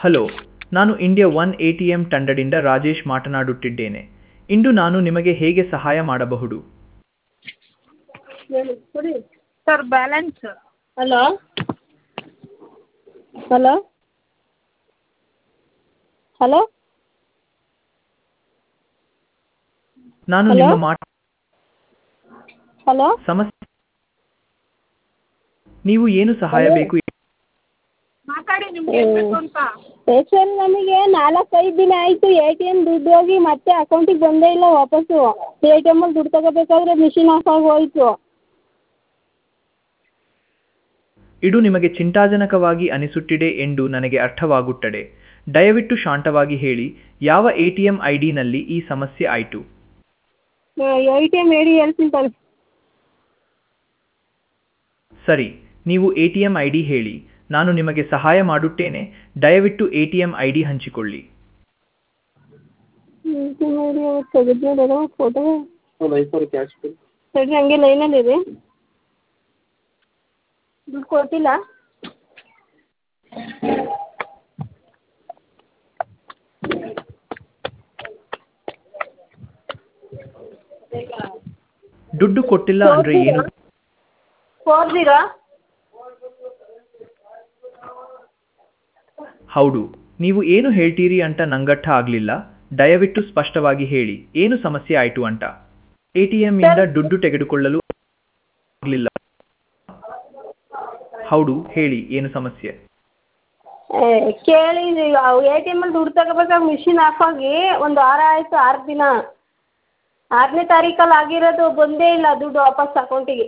Hello ನಾನು India one A T M ತಂಡದಿಂದ ರಾಜೇಶ್ ಮಾತನಾಡುತ್ತಿದ್ದೇನೆ ಇಂದು ನಾನು ನಿಮಗೆ ಹೇಗೆ ಸಹಾಯ ಮಾಡಬಹುದು ಹೇಳಿ ಕೊಡಿ sir balance hello hello hello ನಾನು Hello? ನಿಮ್ಮ ಮಾಟ ಹಲೋ ಸಮಸ್ಯೆ ನೀವು ಏನು ಸಹಾಯ Hello? ಬೇಕು ಮಾತಾಡಿ ನಿಮ್ಗೆ ಏನು ಬೇಕು ಅಂತ ಸರ್ ನಮಗೆ ನಾಲ್ಕೈದು ದಿನ ಆಯಿತು ಎ ಟಿ ಎಮ್ ದುಡ್ಡು ಹೋಗಿ ಮತ್ತೆ ಅಕೌಂಟಿಗೆ ಬಂದೇ ಇಲ್ಲ ವಾಪಸ್ಸು ಎ ಟಿ ಎಮ್ಮಲ್ಲಿ ದುಡ್ಡು ತಗೋಬೇಕಾದ್ರೆ ಮಿಷಿನ್ ಆಫ್ ಆಗಿ ಹೋಯಿತು ಇದು ನಿಮಗೆ ಚಿಂತಾಜನಕವಾಗಿ ಅನಿಸುತ್ತಿದೆ ಎಂದು ನನಗೆ ಅರ್ಥವಾಗುತ್ತದೆ ದಯವಿಟ್ಟು ಶಾಂತವಾಗಿ ಹೇಳಿ ಯಾವ ಎ ಟಿ ಎಂ ಐ ಡಿನಲ್ಲಿ ಈ ಸಮಸ್ಯೆ ಆಯಿತು ಎ ಟಿ ಎಮ್ ಹೇಳಿ ಹೇಳ್ತೀನಿ ತಾನೆ ಸರಿ ನೀವು A T M I D ಹೇಳಿ ನಾನು ನಿಮಗೆ ಸಹಾಯ ಮಾಡುತ್ತೇನೆ ದಯವಿಟ್ಟು A T M I D ಹಂಚಿಕೊಳ್ಳಿ ತೆಗೆದ್ಮೇಲೆ ಫೋಟೋ ಸರಿ ಹಂಗೆ ಲೈನಲ್ಲಿರಿ ದುಡ್ಡು ಕೊಟ್ಟಿಲ್ಲ ದುಡ್ಡು ಕೊಟ್ಟಿಲ್ಲ ಅಂದ್ರೆ ಏನು ಫೋರ್ ಜೀರೋ ಹೌದು ನೀವು ಏನು ಹೇಳ್ತೀರಿ ಅಂತ ನಂಗರ್ಥ ಆಗಲಿಲ್ಲ ದಯವಿಟ್ಟು ಸ್ಪಷ್ಟವಾಗಿ ಹೇಳಿ ಏನು ಸಮಸ್ಯೆ ಆಯಿತು ಅಂತ ಎ ಟಿ ಎಂ ಇಂದ ದುಡ್ಡು ತೆಗೆದುಕೊಳ್ಳಲು ಆಗಲಿಲ್ಲ ಹೌದು ಹೇಳಿ ಏನು ಸಮಸ್ಯೆ ಏ, ಕೇಳಿ ಎ ಟಿ ಎಮ್ಮಲ್ಲಿ ದುಡ್ಡು ತಗೋಬೇಕಾದ್ರೆ ಮಿಷಿನ್ ಆಫ್ ಆಗಿ ಒಂದು ವಾರ ಆಯಿತು ಆರು ದಿನ ಆರನೇ ತಾರೀಕಲ್ಲಿ ಆಗಿರೋದು ಬಂದೇ ಇಲ್ಲ ದುಡ್ಡು ವಾಪಸ್ ಅಕೌಂಟಿಗೆ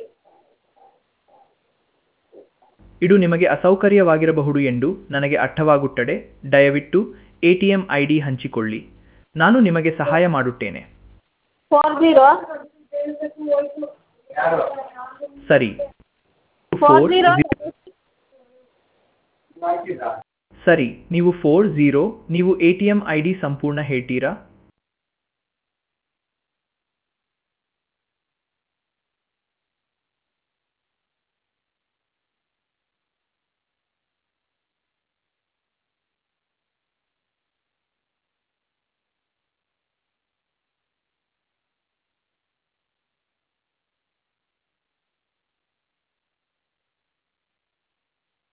ಇದು ನಿಮಗೆ ಅಸೌಕರ್ಯವಾಗಿರಬಹುದು ಎಂದು ನನಗೆ ಅರ್ಥವಾಗುತ್ತದೆ ದಯವಿಟ್ಟು A T M I D ಹಂಚಿಕೊಳ್ಳಿ ನಾನು ನಿಮಗೆ ಸಹಾಯ ಮಾಡುತ್ತೇನೆ ಫೋರ್ ಜೀರೋ ಸರಿ ಫೋರ್ ಜೀರೋ ಸರಿ ನೀವು ಫೋರ್ ಝೀರೋ ನೀವು A T M I D ಸಂಪೂರ್ಣ ಹೇಳ್ತೀರಾ